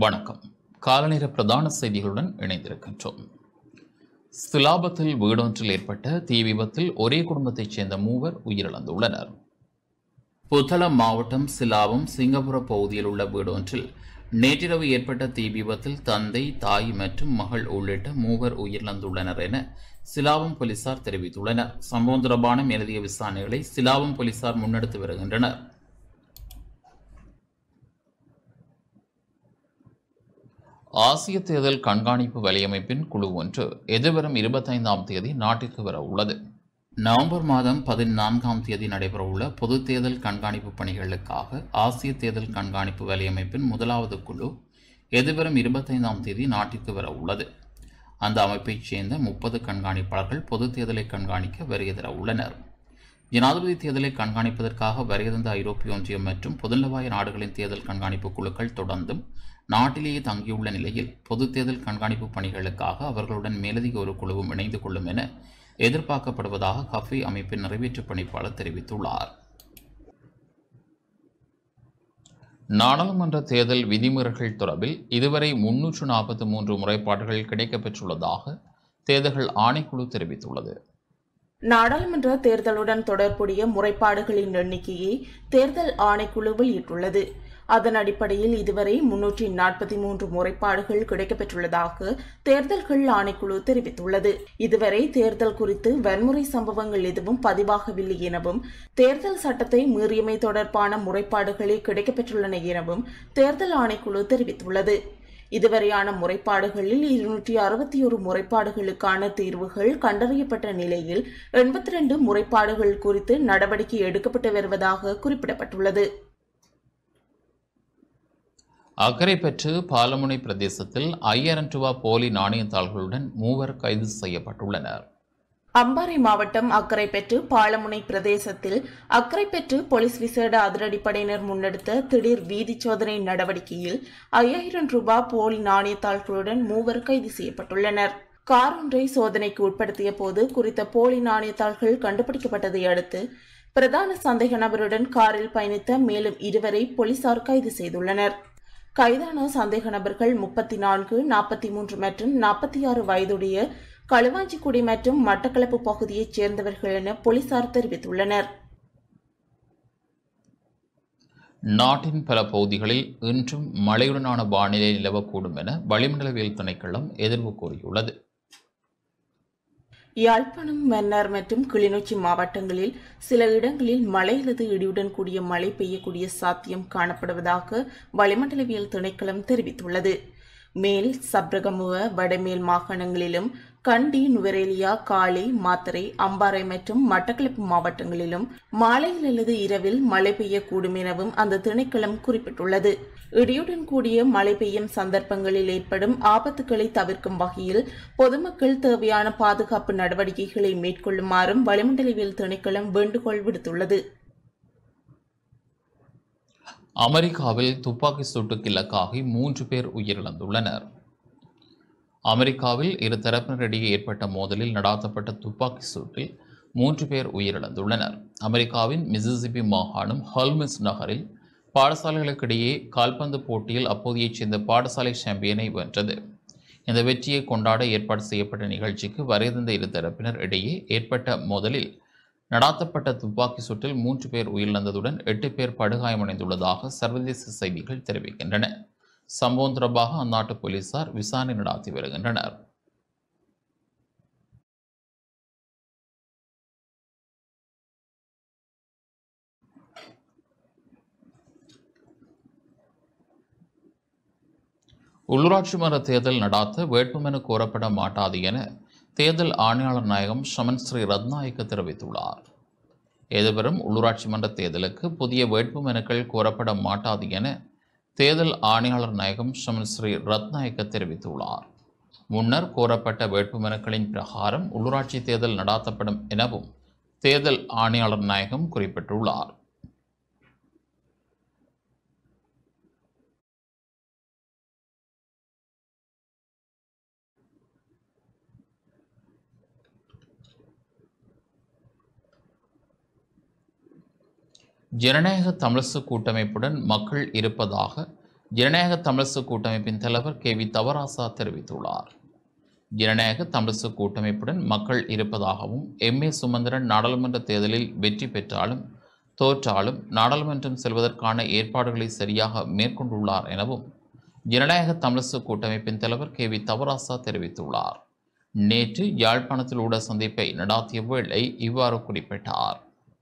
வணக்கம் காலநேர பிரதான செய்திகளுடன் இணைந்திருக்கின்றோம் சிலாபத்தில் வீடொன்றில் ஏற்பட்ட தீ விபத்தில் ஒரே குடும்பத்தைச் சேர்ந்த மூவர் உயிரிழந்துள்ளனர் புத்தளம் மாவட்டம் சிலாபம் சிங்கப்புர பகுதியில் உள்ள வீடொன்றில் நேற்றிரவு ஏற்பட்ட தீ விபத்தில் தந்தை தாய் மற்றும் மகள் உள்ளிட்ட மூவர் உயிரிழந்துள்ளனர் என சிலாபம் போலீசார் தெரிவித்துள்ளனர் சம்பவம் தொடர்பான மேலதிக விசாரணைகளை சிலாபம் போலீசார் முன்னெடுத்து வருகின்றனர் ஆசிய தேர்தல் கண்காணிப்பு வலையமைப்பின் குழு ஒன்று எதிர்வரும் இருபத்தைந்தாம் தேதி நாட்டிற்கு வர உள்ளது நவம்பர் மாதம் பதினான்காம் தேதி நடைபெறவுள்ள பொது தேர்தல் கண்காணிப்பு பணிகளுக்காக ஆசிய தேர்தல் கண்காணிப்பு வலையமைப்பின் முதலாவது குழு எதிர்வரும் இருபத்தைந்தாம் தேதி நாட்டிற்கு வர உள்ளது அந்த அமைப்பைச் சேர்ந்த முப்பது கண்காணிப்பாளர்கள் பொது தேர்தலை கண்காணிக்க வருகை தர உள்ளனர் ஜனாதிபதி தேர்தலை கண்காணிப்பதற்காக வருகை தந்த ஐரோப்பிய ஒன்றியம் மற்றும் பொதுநலவாய நாடுகளின் தேர்தல் கண்காணிப்பு குழுக்கள் தொடர்ந்தும் நாட்டிலேயே தங்கியுள்ள நிலையில் பொது தேர்தல் கண்காணிப்பு பணிகளுக்காக அவர்களுடன் மேலதிக ஒரு குழுவும் இணைந்து கொள்ளும் என எதிர்பார்க்கப்படுவதாக கஃபே அமைப்பின் நிறைவேற்று பணிப்பாளர் தெரிவித்துள்ளார் நாடாளுமன்ற தேர்தல் விதிமுறைகள் தொடர்பில் இதுவரை முன்னூற்று நாற்பத்தி மூன்று முறைப்பாடுகள் கிடைக்கப்பெற்றுள்ளதாக தேர்தல்கள் ஆணைக்குழு தெரிவித்துள்ளது நாடாளுமன்ற தேர்தலுடன் தொடர்புடைய முறைப்பாடுகளின் எண்ணிக்கையை தேர்தல் ஆணைக்குழு வெளியிட்டுள்ளது அதன் அடிப்படையில் இதுவரை முன்னூற்றி நாற்பத்தி மூன்று முறைப்பாடுகள் கிடைக்கப்பெற்றுள்ளதாக தேர்தல்கள் ஆணைக்குழு தெரிவித்துள்ளது இதுவரை தேர்தல் குறித்து வன்முறை சம்பவங்கள் எதுவும் பதிவாகவில்லை எனவும் தேர்தல் சட்டத்தை மீறியமை தொடர்பான முறைப்பாடுகளே கிடைக்கப்பெற்றுள்ளன எனவும் தேர்தல் ஆணைக்குழு தெரிவித்துள்ளது இதுவரையான முறைப்பாடுகளில் இருநூற்றி அறுபத்தி ஒரு முறைப்பாடுகளுக்கான தீர்வுகள் கண்டறியப்பட்ட நிலையில் எண்பத்தி ரெண்டு முறைப்பாடுகள் குறித்து நடவடிக்கை எடுக்கப்பட்டு வருவதாக குறிப்பிடப்பட்டுள்ளது அக்கறை பெற்று பாலமுனை பிரதேசத்தில் ஐயாயிரம் ரூபாய் போலி நாணயத்தாள்களுடன் மூவர் கைது செய்யப்பட்டுள்ளனர் அம்பாறை மாவட்டம் அக்கரைப்பெற்று பாலமுனை பிரதேசத்தில் அக்கரைப்பெற்று போலீஸ் விசேட அதிரடிப்படையினர் முன்னெடுத்த திடீர் வீதி சோதனை நடவடிக்கையில் ஐயாயிரம் ரூபாய் போலி நாணயத்தாள்களுடன் மூவர் கைது செய்யப்பட்டுள்ளனர் கார் ஒன்றை சோதனைக்கு உட்படுத்திய போது குறித்த போலி நாணயத்தாள்கள் கண்டுபிடிக்கப்பட்டதை அடுத்து பிரதான சந்தேக நபருடன் காரில் பயணித்த மேலும் இருவரை போலீசார் கைது செய்துள்ளனர் கைதான சந்தேக நபர்கள் முப்பத்தி நான்கு நாற்பத்தி மூன்று மற்றும் நாற்பத்தி ஆறு வயதுடைய களுவாஞ்சிக்குடி மற்றும் மட்டக்களப்பு பகுதியைச் சேர்ந்தவர்கள் என போலீசார் தெரிவித்துள்ளனர் நாட்டின் பல பகுதிகளில் இன்றும் மழையுடனான வானிலை நிலவக்கூடும் என வளிமண்டலவியல் திணைக்களம் எதிர்வு கூறியுள்ளது யாழ்ப்பாணம் மன்னார் மற்றும் கிளிநொச்சி மாவட்டங்களில் சில இடங்களில் மழை அல்லது இடியுடன் கூடிய மழை பெய்யக்கூடிய சாத்தியம் காணப்படுவதாக வளிமண்டலவியல் திணைக்களம் தெரிவித்துள்ளது மேல் சப்ரகமுவ வடமேல் மாகாணங்களிலும் கண்டி நுவரேலியா காலி மாத்தறை அம்பாறை மற்றும் மட்டக்களப்பு மாவட்டங்களிலும் மாலையில் அல்லது இரவில் மழை பெய்யக்கூடும் எனவும் அந்த திணைக்களம் குறிப்பிட்டுள்ளது இடியுடன் கூடிய மழை பெய்யும் சந்தர்ப்பங்களில் ஏற்படும் ஆபத்துக்களை தவிர்க்கும் வகையில் பொதுமக்கள் தேவையான பாதுகாப்பு நடவடிக்கைகளை மேற்கொள்ளுமாறும் வளிமண்டலவியல் திணைக்களம் வேண்டுகோள் விடுத்துள்ளது அமெரிக்காவில் துப்பாக்கி சூட்டுக்கு இலக்காகி மூன்று பேர் உயிரிழந்துள்ளனர் அமெரிக்காவில் இரு தரப்பினரிடையே ஏற்பட்ட மோதலில் நடாத்தப்பட்ட துப்பாக்கி சூட்டில் மூன்று பேர் உயிரிழந்துள்ளனர் அமெரிக்காவின் மிசிசிபி மாகாணம் ஹல்மிஸ் நகரில் பாடசாலைகளுக்கிடையே கால்பந்து போட்டியில் அப்போதையைச் சேர்ந்த பாடசாலை சாம்பியனை வென்றது இந்த வெற்றியை கொண்டாட ஏற்பாடு செய்யப்பட்ட நிகழ்ச்சிக்கு வரைதந்த இரு தரப்பினர் இடையே ஏற்பட்ட மோதலில் நடாத்தப்பட்ட துப்பாக்கி சூட்டில் மூன்று பேர் உயிரிழந்ததுடன் எட்டு பேர் படுகாயமடைந்துள்ளதாக சர்வதேச செய்திகள் தெரிவிக்கின்றன சம்பவம் தொடர்பாக அந்நாட்டு போலீசார் விசாரணை நடாத்தி வருகின்றனர் உள்ளூராட்சி மன்ற தேர்தல் நடாத்த வேட்புமனு கோரப்பட மாட்டாது என தேர்தல் ஆணையாளர் நாயகம் ஷமன் ஸ்ரீ ரத்நாயக்க தெரிவித்துள்ளார் எதிர்வரும் உள்ளூராட்சி மன்ற தேர்தலுக்கு புதிய வேட்புமனுக்கள் கோரப்பட மாட்டாது என தேர்தல் ஆணையாளர் நாயகம் ஷமன் ஸ்ரீ ரத்நாயக்க தெரிவித்துள்ளார் முன்னர் கோரப்பட்ட வேட்புமனுக்களின் பிரகாரம் உள்ளூராட்சி தேர்தல் நடாத்தப்படும் எனவும் தேர்தல் ஆணையாளர் நாயகம் குறிப்பிட்டுள்ளார் ஜனநாயக தமிழரசு கூட்டமைப்புடன் மக்கள் இருப்பதாக ஜனநாயக தமிழரசு கூட்டமைப்பின் தலைவர் கே வி தவராசா தெரிவித்துள்ளார் ஜனநாயக தமிழரசு கூட்டமைப்புடன் மக்கள் இருப்பதாகவும் எம் ஏ சுமந்திரன் நாடாளுமன்ற தேர்தலில் வெற்றி பெற்றாலும் தோற்றாலும் நாடாளுமன்றம் செல்வதற்கான ஏற்பாடுகளை சரியாக மேற்கொண்டுள்ளார் எனவும் ஜனநாயக தமிழரசு கூட்டமைப்பின் தலைவர் கே வி தவராசா தெரிவித்துள்ளார் நேற்று யாழ்ப்பாணத்தில் ஊட சந்திப்பை நடாத்திய வேளை இவ்வாறு குறிப்பிட்டார்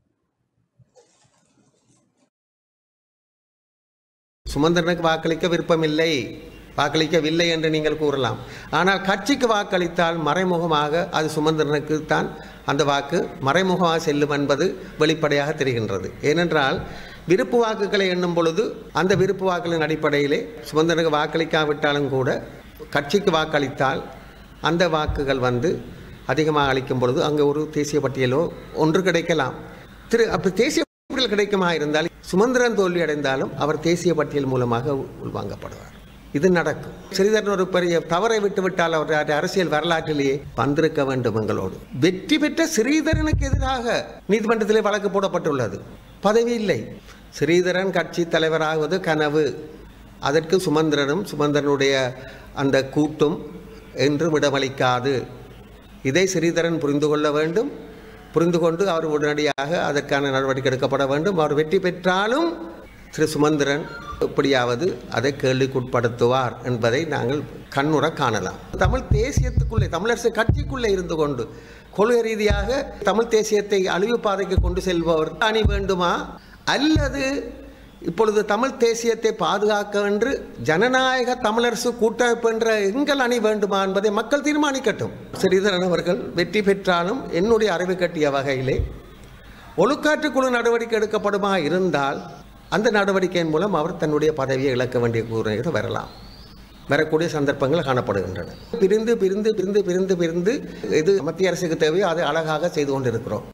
சுமந்திரனுக்கு வாக்களிக்க விருப்பமில்லை வாக்களிக்கவில்லை என்று நீங்கள் கூறலாம் ஆனால் கட்சிக்கு வாக்களித்தால் மறைமுகமாக அது சுமந்திரனுக்கு தான் அந்த வாக்கு மறைமுகமாக செல்லும் என்பது வெளிப்படையாக தெரிகின்றது ஏனென்றால் விருப்பு வாக்குகளை எண்ணும் பொழுது அந்த விருப்பு வாக்குகளின் அடிப்படையிலே சுமந்திரனுக்கு வாக்களிக்காவிட்டாலும் கூட கட்சிக்கு வாக்களித்தால் அந்த வாக்குகள் வந்து அதிகமாக அளிக்கும் பொழுது அங்கே ஒரு தேசிய பட்டியலோ ஒன்று கிடைக்கலாம் திரு அப்படி தேசிய பட்டியல் கிடைக்குமா இருந்தால் சுமந்திரன் தோல்வி அடைந்தாலும் அவர் தேசிய பட்டியல் மூலமாக உள்வாங்கப்படுவார் இது நடக்கும் ஸ்ரீதரன் ஒரு பெரிய தவறை விட்டுவிட்டால் அவர் அரசியல் வரலாற்றிலேயே வந்திருக்க வேண்டும் எங்களோடு வெற்றி பெற்ற ஸ்ரீதரனுக்கு எதிராக நீதிமன்றத்திலே வழக்கு போடப்பட்டுள்ளது பதவி இல்லை ஸ்ரீதரன் கட்சி தலைவராகுவது கனவு அதற்கு சுமந்திரனும் சுமந்திரனுடைய அந்த கூட்டும் என்று விடமளிக்காது இதை ஸ்ரீதரன் புரிந்து கொள்ள வேண்டும் புரிந்து கொண்டு அவர் உடனடியாக அதற்கான நடவடிக்கை எடுக்கப்பட வேண்டும் அவர் வெற்றி பெற்றாலும் திரு சுமந்திரன் எப்படியாவது அதை கேள்விக்குட்படுத்துவார் என்பதை நாங்கள் கண்ணுற காணலாம் தமிழ் தேசியத்துக்குள்ளே தமிழரசு கட்சிக்குள்ளே இருந்து கொண்டு கொள்கை ரீதியாக தமிழ் தேசியத்தை அழிவு பாதைக்கு கொண்டு செல்பவர் அணி வேண்டுமா அல்லது இப்பொழுது தமிழ் தேசியத்தை பாதுகாக்க என்று ஜனநாயக தமிழரசு கூட்டமைப்பு என்ற எங்கள் அணி வேண்டுமா என்பதை மக்கள் தீர்மானிக்கட்டும் ஸ்ரீதரன் அவர்கள் வெற்றி பெற்றாலும் என்னுடைய அறிவு கட்டிய வகையிலே ஒழுக்காற்று குழு நடவடிக்கை எடுக்கப்படுமா இருந்தால் அந்த நடவடிக்கையின் மூலம் அவர் தன்னுடைய பதவியை இழக்க வேண்டிய கூறுகிறது வரலாம் வரக்கூடிய சந்தர்ப்பங்கள் காணப்படுகின்றன பிரிந்து பிரிந்து பிரிந்து பிரிந்து பிரிந்து இது மத்திய அரசுக்கு தேவையோ அதை அழகாக செய்து கொண்டிருக்கிறோம்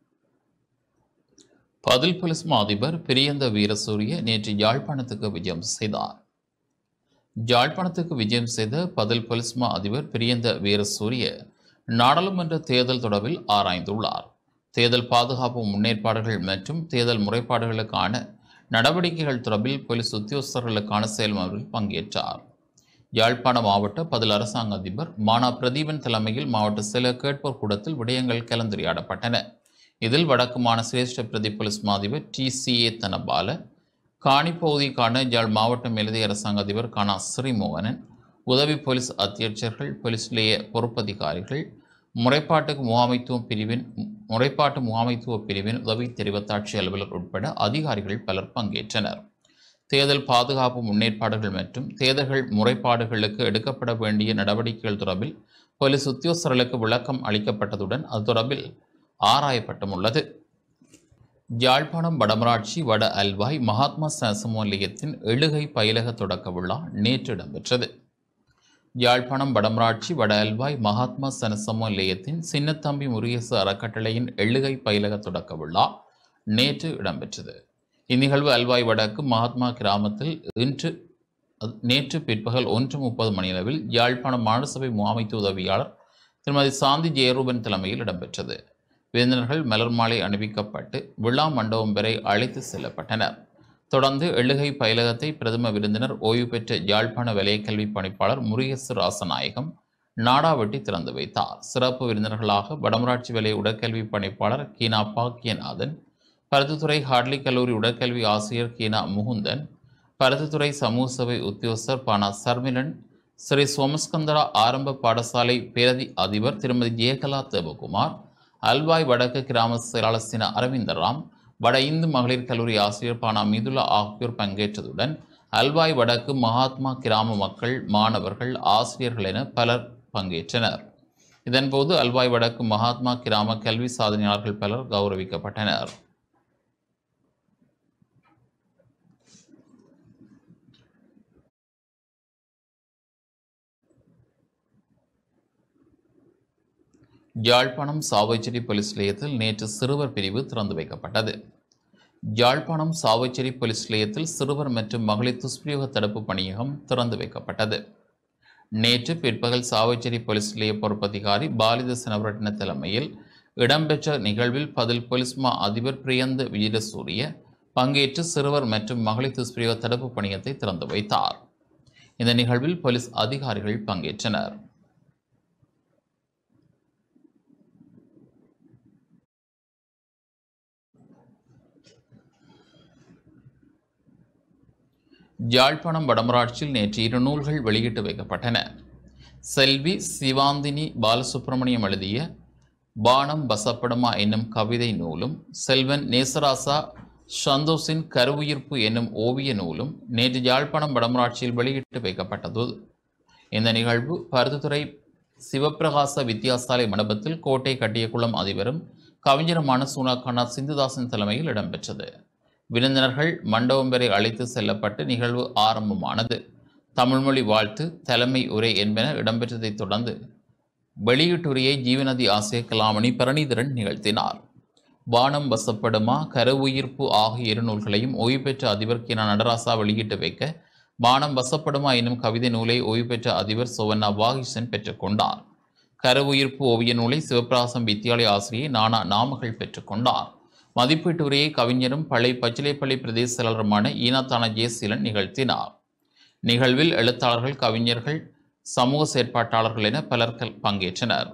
பதில் போலீஸ் மா அதிபர் பிரியந்த வீரசூரிய நேற்று யாழ்ப்பாணத்துக்கு விஜயம் செய்தார் யாழ்ப்பாணத்துக்கு விஜயம் செய்த பதில் போலீஸ் மா அதிபர் பிரியந்த வீரசூரிய நாடாளுமன்ற தேர்தல் தொடர்பில் ஆராய்ந்துள்ளார் தேர்தல் பாதுகாப்பு முன்னேற்பாடுகள் மற்றும் தேர்தல் முறைப்பாடுகளுக்கான நடவடிக்கைகள் தொடர்பில் போலீஸ் உத்தியோகஸ்தர்களுக்கான செயல்முறையில் பங்கேற்றார் யாழ்ப்பாண மாவட்ட பதில் அரசாங்க அதிபர் மானா பிரதீபன் தலைமையில் மாவட்ட சில கேட்போர் கூடத்தில் விடயங்கள் கலந்துரையாடப்பட்டன இதில் வடக்கு மாநில சிரேஷ்ட பிரதி போலீஸ் மாதிபர் டி சி ஏ தனபால காணி பகுதிக்கான யாழ் மாவட்ட மேலதிக அரசாங்க அதிபர் கானா ஸ்ரீமோகனன் உதவி போலீஸ் அத்தியட்சர்கள் போலீஸ் நிலைய பொறுப்பதிகாரிகள் முறைப்பாட்டுக்கு முகாமைத்துவ பிரிவின் முறைப்பாட்டு முகாமைத்துவ பிரிவின் உதவி தெரிவத்தாட்சி அலுவலர் உட்பட அதிகாரிகள் பலர் பங்கேற்றனர் தேர்தல் பாதுகாப்பு முன்னேற்பாடுகள் மற்றும் தேர்தல்கள் முறைப்பாடுகளுக்கு எடுக்கப்பட வேண்டிய நடவடிக்கைகள் தொடர்பில் போலீஸ் உத்தியோகஸ்தர்களுக்கு விளக்கம் அளிக்கப்பட்டதுடன் அது தொடர்பில் ஆராயப்பட்டும் உள்ளது யாழ்ப்பாணம் வடமராட்சி வட அல்வாய் மகாத்மா சமூக நிலையத்தின் எழுகை பயிலக தொடக்க விழா நேற்று இடம்பெற்றது யாழ்ப்பாணம் வடமராட்சி வட அல்வாய் மகாத்மா சனசமூக நிலையத்தின் சின்னத்தம்பி முருகேசு அறக்கட்டளையின் எழுகை பயிலக தொடக்க விழா நேற்று இடம்பெற்றது இந்நிகழ்வு அல்வாய் வடக்கு மகாத்மா கிராமத்தில் இன்று நேற்று பிற்பகல் ஒன்று முப்பது மணியளவில் யாழ்ப்பாணம் மாநசபை முகாமைத்து உதவியாளர் திருமதி சாந்தி ஜெயரூபன் தலைமையில் இடம்பெற்றது விருந்தினர்கள் மலர் மாலை அணிவிக்கப்பட்டு விழா மண்டபம் வரை அழைத்து செல்லப்பட்டனர் தொடர்ந்து எழுகை பயிலகத்தை பிரதம விருந்தினர் ஓய்வு பெற்ற யாழ்ப்பாண வலயக்கல்வி பணிப்பாளர் முருகேசு ராசநாயகம் நாடாவெட்டி திறந்து வைத்தார் சிறப்பு விருந்தினர்களாக வடமராட்சி வலய உடற்கல்வி பணிப்பாளர் கீனா பாக்கியநாதன் பருத்தித்துறை ஹார்ட்லி கல்லூரி உடற்கல்வி ஆசிரியர் கீனா முகுந்தன் பருத்தித்துறை சமூக சபை உத்தியோகஸ்தர் பானா சர்மிலன் ஸ்ரீ சோமஸ்கந்தரா ஆரம்ப பாடசாலை பேரதி அதிபர் திருமதி ஜெயகலா தேவகுமார் அல்வாய் வடக்கு கிராம செயலாளர் சின அரவிந்தராம் வட இந்து மகளிர் கல்லூரி ஆசிரியர் பானா மிதுலா ஆகியோர் பங்கேற்றதுடன் அல்வாய் வடக்கு மகாத்மா கிராம மக்கள் மாணவர்கள் ஆசிரியர்கள் என பலர் பங்கேற்றனர் இதன்போது அல்வாய் வடக்கு மகாத்மா கிராம கல்வி சாதனையாளர்கள் பலர் கௌரவிக்கப்பட்டனர் யாழ்ப்பாணம் சாவைச்சேரி போலீஸ் நிலையத்தில் நேற்று சிறுவர் பிரிவு திறந்து வைக்கப்பட்டது யாழ்ப்பாணம் சாவைச்சேரி போலீஸ் நிலையத்தில் சிறுவர் மற்றும் மகளிர் துஷ்பிரயோக தடுப்பு பணியகம் திறந்து வைக்கப்பட்டது நேற்று பிற்பகல் சாவைச்சேரி போலீஸ் நிலைய பொறுப்பதிகாரி பாலித சினவரட்ன தலைமையில் இடம்பெற்ற நிகழ்வில் பதில் போலீஸ் மா அதிபர் பிரியந்த வீரசூரிய பங்கேற்று சிறுவர் மற்றும் மகளிர் துஷ்பிரயோக தடுப்பு பணியத்தை திறந்து வைத்தார் இந்த நிகழ்வில் போலீஸ் அதிகாரிகள் பங்கேற்றனர் யாழ்ப்பாணம் வடமராட்சியில் நேற்று இரு நூல்கள் வெளியிட்டு வைக்கப்பட்டன செல்வி சிவாந்தினி பாலசுப்பிரமணியம் எழுதிய பானம் பசப்படுமா என்னும் கவிதை நூலும் செல்வன் நேசராசா சந்தோஷின் கருவுயிர்ப்பு என்னும் ஓவிய நூலும் நேற்று யாழ்ப்பாணம் வடமராட்சியில் வெளியிட்டு வைக்கப்பட்டது இந்த நிகழ்வு பருத்துத்துறை சிவப்பிரகாச வித்தியாசாலை மண்டபத்தில் கோட்டை கட்டியகுளம் அதிபரும் கவிஞருமான சூனாகானா சிந்துதாசன் தலைமையில் இடம்பெற்றது விருந்தினர்கள் மண்டபம் வரை அழைத்து செல்லப்பட்டு நிகழ்வு ஆரம்பமானது தமிழ்மொழி வாழ்த்து தலைமை உரை என்பன இடம்பெற்றதைத் தொடர்ந்து வெளியீட்டுரையை ஜீவநதி ஆசிரியர் கலாமணி பரணிதரன் நிகழ்த்தினார் வானம் வசப்படுமா கருவுயிர்ப்பு ஆகிய இரு நூல்களையும் ஓய்வு பெற்ற அதிபர் கினா நடராசா வெளியிட்டு வைக்க வானம் வசப்படுமா என்னும் கவிதை நூலை ஓய்வு பெற்ற அதிபர் சோவண்ணா வாகிசன் பெற்றுக்கொண்டார் கருவுயிர்ப்பு ஓவிய நூலை சிவபிராசம் வித்தியாலய ஆசிரியை நானா நாமகள் பெற்றுக்கொண்டார் மதிப்பீட்டு உரையை கவிஞரும் பழைய பச்சிலைப்பள்ளி பிரதேச செயலருமான ஈனத்தான ஜெயசீலன் நிகழ்த்தினார் நிகழ்வில் எழுத்தாளர்கள் கவிஞர்கள் சமூக செயற்பாட்டாளர்கள் என பலர் கல்- பங்கேற்றனர்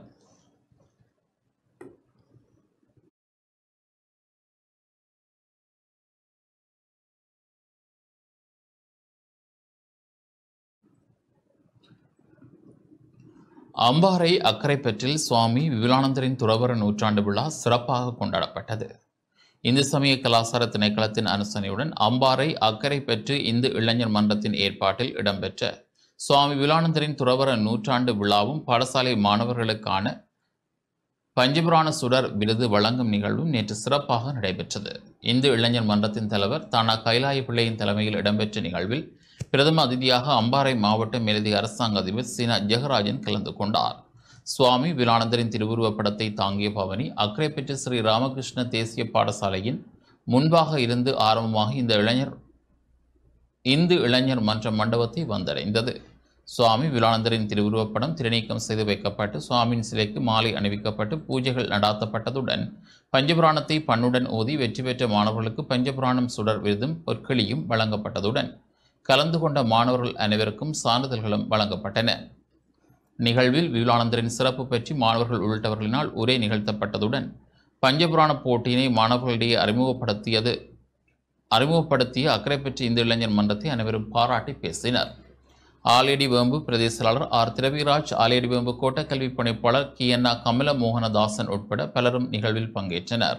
அம்பாறை அக்கரைப்பற்றில் சுவாமி விவேகானந்தரின் துறவர நூற்றாண்டு விழா சிறப்பாக கொண்டாடப்பட்டது இந்து சமய கலாசார திணைக்களத்தின் அனுசரணையுடன் அம்பாறை அக்கரைப்பற்று இந்து இளைஞர் மன்றத்தின் ஏற்பாட்டில் இடம்பெற்ற சுவாமி விவேகானந்தரின் துறவர நூற்றாண்டு விழாவும் பாடசாலை மாணவர்களுக்கான பஞ்சபுராண சுடர் விருது வழங்கும் நிகழ்வும் நேற்று சிறப்பாக நடைபெற்றது இந்து இளைஞர் மன்றத்தின் தலைவர் தானா கைலாய பிள்ளையின் தலைமையில் இடம்பெற்ற நிகழ்வில் பிரதம அதிதியாக அம்பாறை மாவட்ட மேலதிக அரசாங்க அதிபர் சீனா ஜெகராஜன் கலந்து கொண்டார் சுவாமி விலானந்தரின் திருவுருவப் படத்தை தாங்கிய பவனி அக்கரைப்பற்று ஸ்ரீ ராமகிருஷ்ண தேசிய பாடசாலையின் முன்பாக இருந்து ஆரம்பமாக இந்த இளைஞர் இந்து இளைஞர் மன்ற மண்டபத்தை வந்தடைந்தது சுவாமி விலானந்தரின் திருவுருவப்படம் திருநீக்கம் செய்து வைக்கப்பட்டு சுவாமியின் சிலைக்கு மாலை அணிவிக்கப்பட்டு பூஜைகள் நடாத்தப்பட்டதுடன் பஞ்சபுராணத்தை பண்ணுடன் ஓதி வெற்றி பெற்ற மாணவர்களுக்கு பஞ்சபுராணம் சுடர் விருதும் பொற்களியும் வழங்கப்பட்டதுடன் கலந்து கொண்ட மாணவர்கள் அனைவருக்கும் சான்றிதழ்களும் வழங்கப்பட்டன நிகழ்வில் விவேகானந்தரின் சிறப்பு பற்றி மாணவர்கள் உள்ளிட்டவர்களினால் உரை நிகழ்த்தப்பட்டதுடன் பஞ்சபுராண போட்டியினை மாணவர்களிடையே அறிமுகப்படுத்தியது அறிமுகப்படுத்திய அக்கறை பெற்ற இந்து இளைஞர் மன்றத்தை அனைவரும் பாராட்டி பேசினர் ஆலேடி வேம்பு பிரதேச செயலாளர் ஆர் திரவிராஜ் ஆலேடி வேம்பு கோட்டக்கல்வி பணிப்பாளர் கியன்னா கமல மோகனதாசன் உட்பட பலரும் நிகழ்வில் பங்கேற்றனர்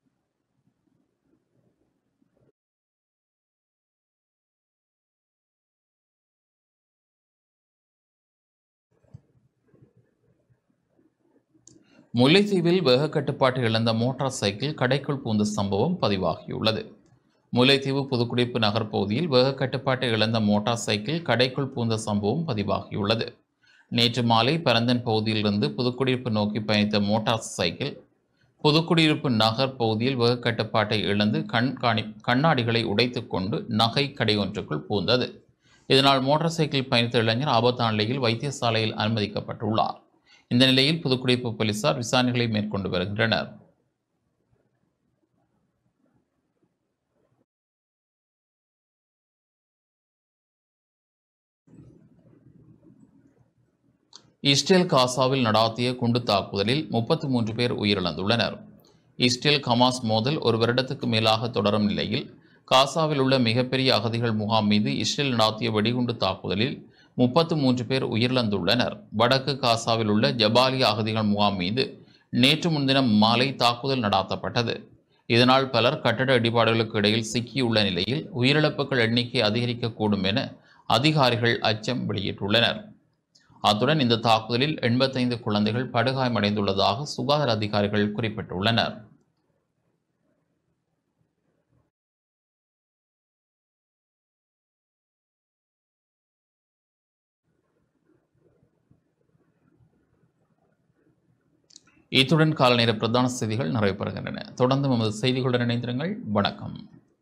முல்லைத்தீவில் வேக கட்டுப்பாட்டை இழந்த மோட்டார் சைக்கிள் கடைக்குள் பூந்த சம்பவம் பதிவாகியுள்ளது முல்லைத்தீவு புதுக்குடிப்பு நகர் பகுதியில் வேக கட்டுப்பாட்டை இழந்த மோட்டார் சைக்கிள் கடைக்குள் பூந்த சம்பவம் பதிவாகியுள்ளது நேற்று மாலை பரந்தன் பகுதியிலிருந்து புதுக்குடியிருப்பு நோக்கி பயணித்த மோட்டார் சைக்கிள் புதுக்குடியிருப்பு நகர் பகுதியில் வேக கட்டுப்பாட்டை இழந்து கண்காணி கண்ணாடிகளை உடைத்துக்கொண்டு நகை கடை ஒன்றுக்குள் பூந்தது இதனால் மோட்டார் சைக்கிள் பயணித்த இளைஞர் ஆபத்தான நிலையில் வைத்தியசாலையில் அனுமதிக்கப்பட்டுள்ளார் இந்த நிலையில் புதுக்குடியிருப்பு போலீசார் விசாரணைகளை மேற்கொண்டு வருகின்றனர் இஸ்ரேல் காசாவில் நடாத்திய குண்டு தாக்குதலில் முப்பத்தி மூன்று பேர் உயிரிழந்துள்ளனர் இஸ்ரேல் கமாஸ் மோதல் ஒரு வருடத்துக்கு மேலாக தொடரும் நிலையில் காசாவில் உள்ள மிகப்பெரிய அகதிகள் முகாம் மீது இஸ்ரேல் நடாத்திய வெடிகுண்டு தாக்குதலில் முப்பத்து மூன்று பேர் உயிரிழந்துள்ளனர் வடக்கு காசாவில் உள்ள ஜபாலியா அகதிகள் முகாம் மீது நேற்று முன்தினம் மாலை தாக்குதல் நடாத்தப்பட்டது இதனால் பலர் கட்டட இடிபாடுகளுக்கு இடையில் சிக்கியுள்ள நிலையில் உயிரிழப்புகள் எண்ணிக்கை அதிகரிக்கக்கூடும் என அதிகாரிகள் அச்சம் வெளியிட்டுள்ளனர் அத்துடன் இந்த தாக்குதலில் எண்பத்தைந்து குழந்தைகள் படுகாயமடைந்துள்ளதாக சுகாதார அதிகாரிகள் குறிப்பிட்டுள்ளனர் இத்துடன் கால நேர பிரதான செய்திகள் நிறைவு பெறுகின்றன தொடர்ந்து நமது செய்திகளுடன் இணைந்திருங்கள் வணக்கம்